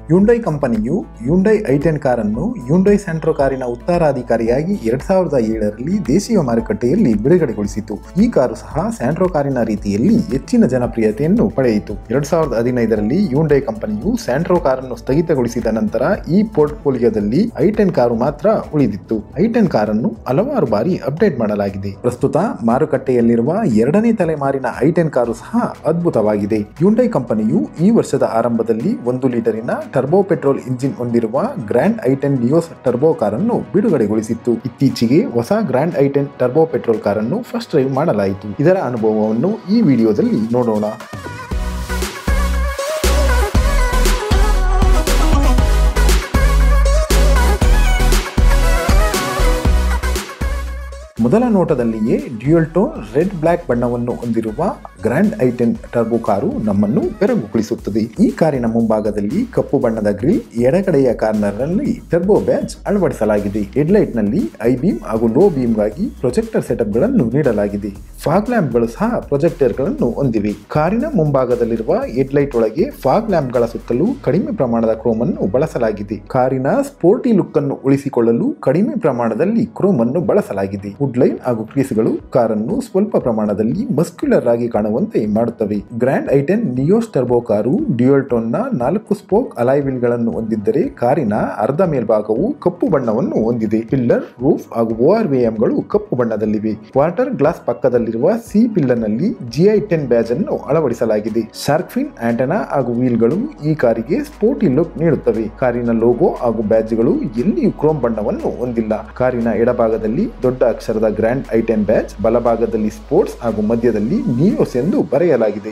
Hyundai ಕಂಪನಿಯು Hyundai ಐಟೆನ್ ಕಾರನ್ನು Hyundai Santro ಕಾರಿನ ಉತ್ತರಾಧಿಕಾರಿಯಾಗಿ ಎರಡ್ ಸಾವಿರದ ಏಳರಲ್ಲಿ ದೇಶೀಯ ಮಾರುಕಟ್ಟೆಯಲ್ಲಿ ಬಿಡುಗಡೆಗೊಳಿಸಿತು ಈ ಕಾರು ಸಹ ಸ್ಯಾಂಟ್ರೋ ಕಾರಿನ ರೀತಿಯಲ್ಲಿ ಹೆಚ್ಚಿನ ಜನಪ್ರಿಯತೆಯನ್ನು ಪಡೆಯಿತು ಎರಡ್ ಸಾವಿರದ ಹದಿನೈದರಲ್ಲಿ ಯುಂಡೈ ಕಂಪನಿಯು ಸ್ಯಾಂಟ್ರೋ ಕಾರನ್ನು ಸ್ಥಗಿತಗೊಳಿಸಿದ ನಂತರ ಈ ಪೋರ್ಟ್ಫೋಲಿಯೋದಲ್ಲಿ ಐಟೆನ್ ಕಾರು ಮಾತ್ರ ಉಳಿದಿತ್ತು ಐಟೆನ್ ಕಾರನ್ನು ಹಲವಾರು ಬಾರಿ ಅಪ್ಡೇಟ್ ಮಾಡಲಾಗಿದೆ ಪ್ರಸ್ತುತ ಮಾರುಕಟ್ಟೆಯಲ್ಲಿರುವ ಎರಡನೇ ತಲೆಮಾರಿನ ಐಟೆನ್ ಕಾರು ಸಹ ಅದ್ಭುತವಾಗಿದೆ ಯುಂಡೈ ಕಂಪನಿಯು ಈ ವರ್ಷದ ಆರಂಭದಲ್ಲಿ ಒಂದು ಲೀಟರಿನ ಟರ್ಬೋ ಪೆಟ್ರೋಲ್ ಇಂಜಿನ್ ಹೊಂದಿರುವ ಗ್ರ್ಯಾಂಡ್ ಐಟೆನ್ ನಿಯೋಸ್ ಟರ್ಬೋ ಕಾರನ್ನು ಬಿಡುಗಡೆಗೊಳಿಸಿತ್ತು ಇತ್ತೀಚೆಗೆ ಹೊಸ ಗ್ರ್ಯಾಂಡ್ ಐಟೆನ್ ಟರ್ಬೋ ಪೆಟ್ರೋಲ್ ಕಾರನ್ನು ಫಸ್ಟ್ ಡ್ರೈವ್ ಮಾಡಲಾಯಿತು ಇದರ ಅನುಭವವನ್ನು ಈ ವಿಡಿಯೋದಲ್ಲಿ ನೋಡೋಣ ಮೊದಲ ನೋಟದಲ್ಲಿಯೇ ಡ್ಯೂಯಲ್ ಟೋನ್ ರೆಡ್ ಬ್ಲ್ಯಾಕ್ ಬಣ್ಣವನ್ನು ಹೊಂದಿರುವ ಗ್ರ್ಯಾಂಡ್ ಐಟೆನ್ ಟರ್ಬೋ ಕಾರು ನಮ್ಮನ್ನು ಬೆರಗುಗೊಳಿಸುತ್ತದೆ ಈ ಕಾರಿನ ಮುಂಭಾಗದಲ್ಲಿ ಕಪ್ಪು ಬಣ್ಣದ ಗ್ರಿಲ್ ಎಡಗಡೆಯ ಕಾರ್ನರ್ನಲ್ಲಿ ಟರ್ಬೋ ಬ್ಯಾಜ್ ಅಳವಡಿಸಲಾಗಿದೆ ಹೆಡ್ಲೈಟ್ ನಲ್ಲಿ ಐ ಬೀಮ್ ಹಾಗೂ ಲೋ ಬೀಮ್ಗಾಗಿ ಪ್ರೊಜೆಕ್ಟರ್ ಸೆಟಪ್ ಗಳನ್ನು ನೀಡಲಾಗಿದೆ ಫಾಗ್ ಲ್ಯಾಂಪ್ ಗಳು ಸಹ ಪ್ರೊಜೆಕ್ಟರ್ ಗಳನ್ನು ಹೊಂದಿವೆ ಕಾರಿನ ಮುಂಭಾಗದಲ್ಲಿರುವ ಹೆಡ್ಲೈಟ್ ಒಳಗೆ ಫಾಗ್ ಲ್ಯಾಂಪ್ ಗಳ ಸುತ್ತಲೂ ಕಡಿಮೆ ಪ್ರಮಾಣದ ಕ್ರೋಮ್ ಅನ್ನು ಬಳಸಲಾಗಿದೆ ಕಾರಿನ ಸ್ಪೋರ್ಟಿ ಲುಕ್ ಅನ್ನು ಉಳಿಸಿಕೊಳ್ಳಲು ಕಡಿಮೆ ಪ್ರಮಾಣದಲ್ಲಿ ಕ್ರೋಮ್ ಅನ್ನು ಬಳಸಲಾಗಿದೆ ವುಡ್ಲೈನ್ ಹಾಗೂ ಕ್ರೀಸ್ಗಳು ಕಾರನ್ನು ಸ್ವಲ್ಪ ಪ್ರಮಾಣದಲ್ಲಿ ಮಸ್ಕ್ಯುಲರ್ ಆಗಿ ಕಾಣುವಂತೆ ಮಾಡುತ್ತವೆ ಗ್ರ್ಯಾಂಡ್ ಐಟೆನ್ ನಿಯೋಸ್ ಟರ್ಬೋ ಕಾರು ಡ್ಯೂಯಲ್ ಟೋನ್ ನ ನಾಲ್ಕು ಸ್ಪೋಕ್ ಅಲಾಯ್ ವೀಲ್ ಗಳನ್ನು ಹೊಂದಿದ್ದರೆ ಕಾರಿನ ಅರ್ಧ ಮೇಲ್ಭಾಗವು ಕಪ್ಪು ಬಣ್ಣವನ್ನು ಹೊಂದಿದೆ ಪಿಲ್ಲರ್ ರೂಫ್ ಹಾಗೂ ಓಆರ್ ಗಳು ಕಪ್ಪು ಬಣ್ಣದಲ್ಲಿವೆ ವಾಟರ್ ಗ್ಲಾಸ್ ಪಕ್ಕದಲ್ಲಿರುವ ಸಿ ಪಿಲ್ಲರ್ ನಲ್ಲಿ ಜಿಐ ಟೆನ್ ಬ್ಯಾಜ್ ಅನ್ನು ಅಳವಡಿಸಲಾಗಿದೆ ಶಾರ್ಕ್ ಫಿನ್ ಆಂಟೆನಾ ಹಾಗೂ ವೀಲ್ಗಳು ಈ ಕಾರಿಗೆ ಸ್ಪೋರ್ಟಿ ಲುಕ್ ನೀಡುತ್ತವೆ ಕಾರಿನ ಲೋಗೋ ಹಾಗೂ ಬ್ಯಾಜ್ಗಳು ಎಲ್ಲಿಯೂ ಕ್ರೋಮ್ ಬಣ್ಣವನ್ನು ಹೊಂದಿಲ್ಲ ಕಾರಿನ ಎಡಭಾಗದಲ್ಲಿ ದೊಡ್ಡ ಅಕ್ಷರದ ಗ್ರ್ಯಾಂಡ್ ಐಟೆನ್ ಬ್ಯಾಜ್ ಬಲಭಾಗದಲ್ಲಿ ಸ್ಪೋರ್ಟ್ಸ್ ಹಾಗೂ ಮಧ್ಯದಲ್ಲಿ ನಿಯೋಸ್ ಎಂದು ಬರೆಯಲಾಗಿದೆ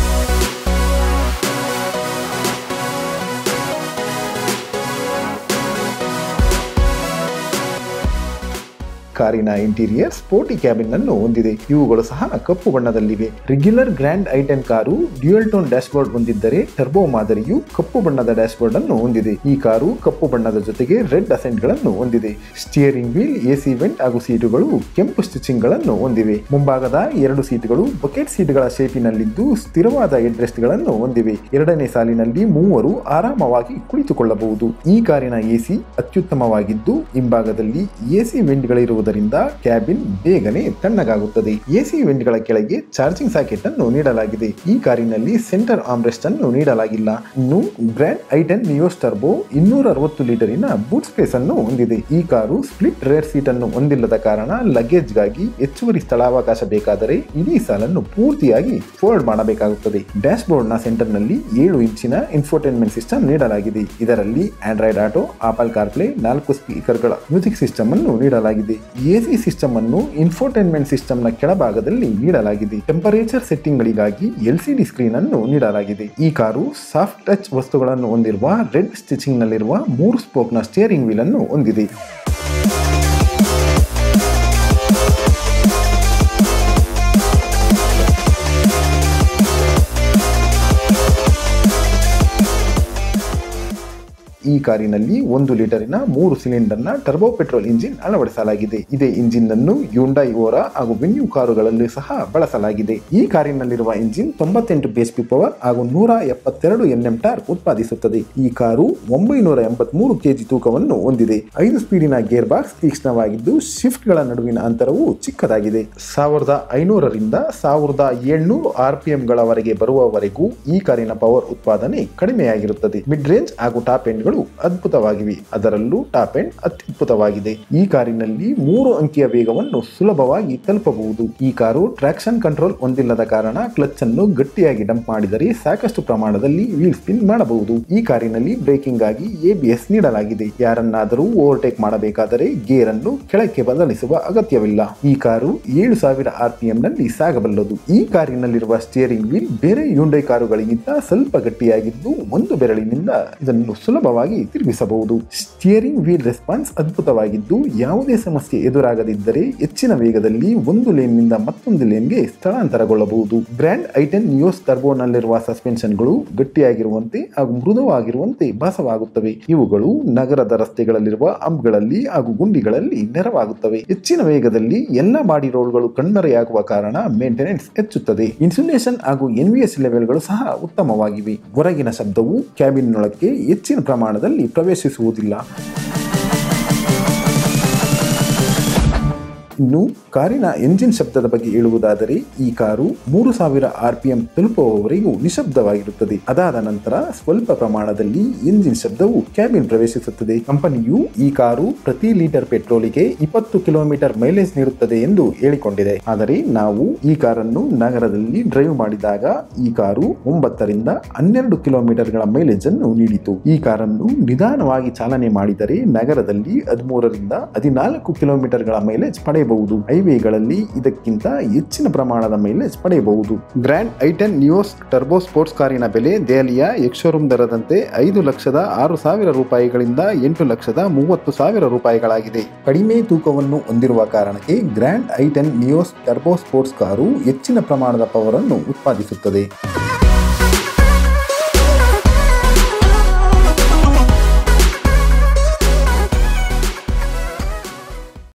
ಕಾರಿನ ಇಂಟೀರಿಯರ್ ಸ್ಪೋರ್ಟಿ ಕ್ಯಾಬಿನ್ ಅನ್ನು ಹೊಂದಿದೆ ಇವುಗಳು ಸಹ ಕಪ್ಪು ಬಣ್ಣದಲ್ಲಿವೆ ರೆಗ್ಯುಲರ್ ಗ್ರ್ಯಾಂಡ್ ಐಟೆನ್ ಕಾರು ಡ್ಯೂಯಲ್ ಟೋನ್ ಡ್ಯಾಶ್ ಬೋರ್ಡ್ ಹೊಂದಿದ್ದರೆ ಟರ್ಬೋ ಮಾದರಿಯು ಕಪ್ಪು ಬಣ್ಣದ ಡ್ಯಾಶ್ ಬೋರ್ಡ್ ಅನ್ನು ಹೊಂದಿದೆ ಈ ಕಾರು ಕಪ್ಪು ಬಣ್ಣದ ಜೊತೆಗೆ ರೆಡ್ ಅಸೆಂಟ್ ಗಳನ್ನು ಹೊಂದಿದೆ ಸ್ಟಿಯರಿಂಗ್ ವೀಲ್ ಎಸಿ ವೆಂಟ್ ಹಾಗೂ ಸೀಟುಗಳು ಕೆಂಪು ಸ್ಟಿಚಿಂಗ್ ಗಳನ್ನು ಹೊಂದಿವೆ ಮುಂಭಾಗದ ಎರಡು ಸೀಟುಗಳು ಬಕೆಟ್ ಸೀಟ್ಗಳ ಶೇಪಿನಲ್ಲಿದ್ದು ಸ್ಥಿರವಾದ ಹೆಡ್ ಗಳನ್ನು ಹೊಂದಿವೆ ಎರಡನೇ ಸಾಲಿನಲ್ಲಿ ಮೂವರು ಆರಾಮವಾಗಿ ಕುಳಿತುಕೊಳ್ಳಬಹುದು ಈ ಕಾರಿನ ಎಸಿ ಅತ್ಯುತ್ತಮವಾಗಿದ್ದು ಹಿಂಭಾಗದಲ್ಲಿ ಎಸಿ ವೆಂಟ್ಗಳಿರುವುದರಿಂದ ಕ್ಯಾಬಿನ್ ಬೇಗನೆ ತಣ್ಣಗಾಗುತ್ತದೆ ಎಸಿ ವೆಂಟ್ಗಳ ಕೆಳಗೆ ಚಾರ್ಜಿಂಗ್ ಸಾಕೆಟ್ ಅನ್ನು ನೀಡಲಾಗಿದೆ ಈ ಕಾರಿನಲ್ಲಿ ಸೆಂಟರ್ ಆಮ್ರೆಸ್ಟ್ ಅನ್ನು ನೀಡಲಾಗಿಲ್ಲ ಇನ್ನು ಗ್ರ್ಯಾಂಡ್ ಐಟೆನ್ ನಿಯೋಸ್ ಟರ್ಬೋ ಇನ್ನೂರ ಅರವತ್ತು ಲೀಟರಿನ ಬೂಟ್ ಸ್ಪೇಸ್ ಅನ್ನು ಹೊಂದಿದೆ ಈ ಕಾರು ಸ್ಪ್ಲಿಟ್ ರೇರ್ ಸೀಟ್ ಅನ್ನು ಹೊಂದಿಲ್ಲದ ಕಾರಣ ಲಗೇಜ್ಗಾಗಿ ಹೆಚ್ಚುವರಿ ಸ್ಥಳಾವಕಾಶ ಬೇಕಾದರೆ ಇಡೀ ಸಾಲನ್ನು ಪೂರ್ತಿಯಾಗಿ ಫೋಲ್ಡ್ ಮಾಡಬೇಕಾಗುತ್ತದೆ ಡ್ಯಾಶ್ ಬೋರ್ಡ್ ನ ಸೆಂಟರ್ ನಲ್ಲಿ ಏಳು ಇಂಚಿನ ಇನ್ಫೋಟೈನ್ಮೆಂಟ್ ಸಿಸ್ಟಮ್ ನೀಡಲಾಗಿದೆ ಇದರಲ್ಲಿ ಆಂಡ್ರಾಯ್ಡ್ ಆಟೋ ಆಪಲ್ ಕಾರ್ಪ್ಲೇ ನಾಲ್ಕು ಸ್ಪೀಕರ್ಗಳ ಮ್ಯೂಸಿಕ್ ಸಿಸ್ಟಮ್ ಅನ್ನು ನೀಡಲಾಗಿದೆ ಎಸಿ ಸಿಸ್ಟಮ್ ಅನ್ನು ಇನ್ಫೋಟೈನ್ಮೆಂಟ್ ಸಿಸ್ಟಮ್ ನ ಕೆಳಭಾಗದಲ್ಲಿ ನೀಡಲಾಗಿದೆ ಟೆಂಪರೇಚರ್ ಸೆಟ್ಟಿಂಗ್ ಗಳಿಗಾಗಿ ಎಲ್ ಸಿ ಡಿ ಸ್ಕ್ರೀನ್ ಅನ್ನು ನೀಡಲಾಗಿದೆ ಈ ಕಾರು ಸಾಫ್ಟ್ ಟಚ್ ವಸ್ತುಗಳನ್ನು ಹೊಂದಿರುವ ರೆಡ್ ಸ್ಟಿಚಿಂಗ್ ನಲ್ಲಿರುವ ಮೂರು ಸ್ಪೋಕ್ ನ ಸ್ಟಿಯರಿಂಗ್ ವೀಲ್ ಅನ್ನು ಹೊಂದಿದೆ ಈ ಕಾರಿನಲ್ಲಿ ಒಂದು ಲೀಟರಿನ ಮೂರು ಸಿಲಿಂಡರ್ನ ಟರ್ಬೋ ಪೆಟ್ರೋಲ್ ಇಂಜಿನ್ ಅಳವಡಿಸಲಾಗಿದೆ ಇದೇ ಇಂಜಿನ್ ಅನ್ನು ಯುಂಡೈ ಓರಾ ಹಾಗೂ ವಿನ್ಯೂ ಕಾರುಗಳಲ್ಲಿ ಸಹ ಬಳಸಲಾಗಿದೆ ಈ ಕಾರಿನಲ್ಲಿರುವ ಇಂಜಿನ್ ತೊಂಬತ್ತೆಂಟು ಬಿಎಸ್ಪಿ ಪವರ್ ಹಾಗೂ ನೂರ ಎಪ್ಪತ್ತೆರಡು ಎನ್ಎಂ ಟಾರ್ಕ್ ಉತ್ಪಾದಿಸುತ್ತದೆ ಈ ಕಾರು ಒಂಬೈನೂರ ಎಂಬತ್ಮೂರು ಕೆಜಿ ತೂಕವನ್ನು ಹೊಂದಿದೆ ಐದು ಸ್ಪೀಡಿನ ಗೇರ್ ಬಾಕ್ಸ್ ತೀಕ್ಷ್ಣವಾಗಿದ್ದು ಶಿಫ್ಟ್ಗಳ ನಡುವಿನ ಅಂತರವು ಚಿಕ್ಕದಾಗಿದೆ ಸಾವಿರದ ಐನೂರರಿಂದ ಸಾವಿರದ ಏಳ್ನೂರು ಆರ್ ಪಿ ಎಂಗಳವರೆಗೆ ಬರುವವರೆಗೂ ಈ ಕಾರಿನ ಪವರ್ ಉತ್ಪಾದನೆ ಕಡಿಮೆಯಾಗಿರುತ್ತದೆ ಮಿಡ್ ರೇಂಜ್ ಹಾಗೂ ಟಾಪ್ ಎಂಡ್ಗಳು ಅದ್ಭುತವಾಗಿವೆ ಅದರಲ್ಲೂ ಟಾಪ್ ಎಂಡ್ ಅತ್ಯದ್ಭುತವಾಗಿದೆ ಈ ಕಾರಿನಲ್ಲಿ ಮೂರು ಅಂಕಿಯ ವೇಗವನ್ನು ಸುಲಭವಾಗಿ ತಲುಪಬಹುದು ಈ ಕಾರು ಟ್ರಾಕ್ಷನ್ ಕಂಟ್ರೋಲ್ ಹೊಂದಿಲ್ಲದ ಕಾರಣ ಕ್ಲಚ್ ಅನ್ನು ಗಟ್ಟಿಯಾಗಿ ಡಂಪ್ ಮಾಡಿದರೆ ಸಾಕಷ್ಟು ಪ್ರಮಾಣದಲ್ಲಿ ವೀಲ್ ಸ್ಪಿನ್ ಮಾಡಬಹುದು ಈ ಕಾರಿನಲ್ಲಿ ಬ್ರೇಕಿಂಗ್ ಆಗಿ ಎಬಿಎಸ್ ನೀಡಲಾಗಿದೆ ಯಾರನ್ನಾದರೂ ಓವರ್ಟೇಕ್ ಮಾಡಬೇಕಾದರೆ ಗೇರ್ ಅನ್ನು ಕೆಳಕ್ಕೆ ಬದಲಿಸುವ ಅಗತ್ಯವಿಲ್ಲ ಈ ಕಾರು ಏಳು ಸಾವಿರ ಆರ್ ಪಿ ಎಂ ನಲ್ಲಿ ಸಾಗಬಲ್ಲದು ಈ ಕಾರಿನಲ್ಲಿರುವ ಸ್ಟಿಯರಿಂಗ್ ವೀಲ್ ಬೇರೆ ಯುಂಡೈ ಕಾರುಗಳಿಗಿಂತ ಸ್ವಲ್ಪ ಗಟ್ಟಿಯಾಗಿದ್ದು ಒಂದು ಬೆರಳಿನಿಂದ ಇದನ್ನು ಸುಲಭವಾಗಿ ಸುಲಭವಾಗಿ ತಿರುಗಿಸಬಹುದು ಸ್ಟಿಯರಿಂಗ್ ವೀಲ್ ರೆಸ್ಪಾನ್ಸ್ ಅದ್ಭುತವಾಗಿದ್ದು ಯಾವುದೇ ಸಮಸ್ಯೆ ಎದುರಾಗದಿದ್ದರೆ ಹೆಚ್ಚಿನ ವೇಗದಲ್ಲಿ ಒಂದು ಲೇನ್ನಿಂದ ಮತ್ತೊಂದು ಲೇನ್ಗೆ ಸ್ಥಳಾಂತರಗೊಳ್ಳಬಹುದು ಗ್ರ್ಯಾಂಡ್ ಐಟೆನ್ ನಿಯೋಸ್ ಟರ್ಬೋನಲ್ಲಿರುವ ಸಸ್ಪೆನ್ಷನ್ಗಳು ಗಟ್ಟಿಯಾಗಿರುವಂತೆ ಹಾಗೂ ಮೃದುವಾಗಿರುವಂತೆ ಭಾಸವಾಗುತ್ತವೆ ಇವುಗಳು ನಗರದ ರಸ್ತೆಗಳಲ್ಲಿರುವ ಹಂಪ್ಗಳಲ್ಲಿ ಹಾಗೂ ಗುಂಡಿಗಳಲ್ಲಿ ನೆರವಾಗುತ್ತವೆ ಹೆಚ್ಚಿನ ವೇಗದಲ್ಲಿ ಎಲ್ಲ ಬಾಡಿ ರೋಲ್ಗಳು ಕಣ್ಮರೆಯಾಗುವ ಕಾರಣ ಮೇಂಟೆನೆನ್ಸ್ ಹೆಚ್ಚುತ್ತದೆ ಇನ್ಸುಲೇಷನ್ ಹಾಗೂ ಎನ್ವಿಎಸ್ ಲೆವೆಲ್ಗಳು ಸಹ ಉತ್ತಮವಾಗಿವೆ ಹೊರಗಿನ ಶಬ್ದವು ಕ್ಯಾಬಿನ್ನೊಳಕ್ಕೆ ಹೆಚ್ಚಿನ ಪ್ರಮಾಣದಲ್ಲಿ ಪ್ರವೇಶಿಸುವುದಿಲ್ಲ ಇನ್ನು ಕಾರಿನ ಎಂಜಿನ್ ಶಬ್ದದ ಬಗ್ಗೆ ಹೇಳುವುದಾದರೆ ಈ ಕಾರು ಮೂರು ಸಾವಿರ ಆರ್ ಪಿ ಎಂ ತಲುಪುವವರೆಗೂ ನಿಶಬ್ದವಾಗಿರುತ್ತದೆ ಅದಾದ ನಂತರ ಸ್ವಲ್ಪ ಪ್ರಮಾಣದಲ್ಲಿ ಎಂಜಿನ್ ಶಬ್ದವು ಕ್ಯಾಬಿನ್ ಪ್ರವೇಶಿಸುತ್ತದೆ ಕಂಪನಿಯು ಈ ಕಾರು ಪ್ರತಿ ಲೀಟರ್ ಪೆಟ್ರೋಲಿಗೆ ಇಪ್ಪತ್ತು ಕಿಲೋಮೀಟರ್ ಮೈಲೇಜ್ ನೀಡುತ್ತದೆ ಎಂದು ಹೇಳಿಕೊಂಡಿದೆ ಆದರೆ ನಾವು ಈ ಕಾರನ್ನು ನಗರದಲ್ಲಿ ಡ್ರೈವ್ ಮಾಡಿದಾಗ ಈ ಕಾರು ಒಂಬತ್ತರಿಂದ ಹನ್ನೆರಡು ಕಿಲೋಮೀಟರ್ಗಳ ಮೈಲೇಜ್ ಅನ್ನು ನೀಡಿತು ಈ ಕಾರನ್ನು ನಿಧಾನವಾಗಿ ಚಾಲನೆ ಮಾಡಿದರೆ ನಗರದಲ್ಲಿ ಹದಿಮೂರರಿಂದ ಹದಿನಾಲ್ಕು ಕಿಲೋಮೀಟರ್ಗಳ ಮೈಲೇಜ್ ಪಡೆಯಬಹುದು ಹೈವೇಗಳಲ್ಲಿ ಇದಕ್ಕಿಂತ ಹೆಚ್ಚಿನ ಪ್ರಮಾಣದ ಮೈಲೇಜ್ ಪಡೆಯಬಹುದು Grand i ten Neos turbo sports ಕಾರಿನ ಬೆಲೆ ದೆಹಲಿಯ ಎಕ್ಶೋರೂಮ್ ದರದಂತೆ ಐದು ಲಕ್ಷದ ಆರು ಸಾವಿರ ರೂಪಾಯಿಗಳಿಂದ ಎಂಟು ಲಕ್ಷದ ಮೂವತ್ತು ಸಾವಿರ ರೂಪಾಯಿಗಳಾಗಿದೆ ಕಡಿಮೆ ತೂಕವನ್ನು ಹೊಂದಿರುವ ಕಾರಣಕ್ಕೆ Grand i ten Neos turbo sports ಕಾರು ಹೆಚ್ಚಿನ ಪ್ರಮಾಣದ ಪವರ್ ಅನ್ನು ಉತ್ಪಾದಿಸುತ್ತದೆ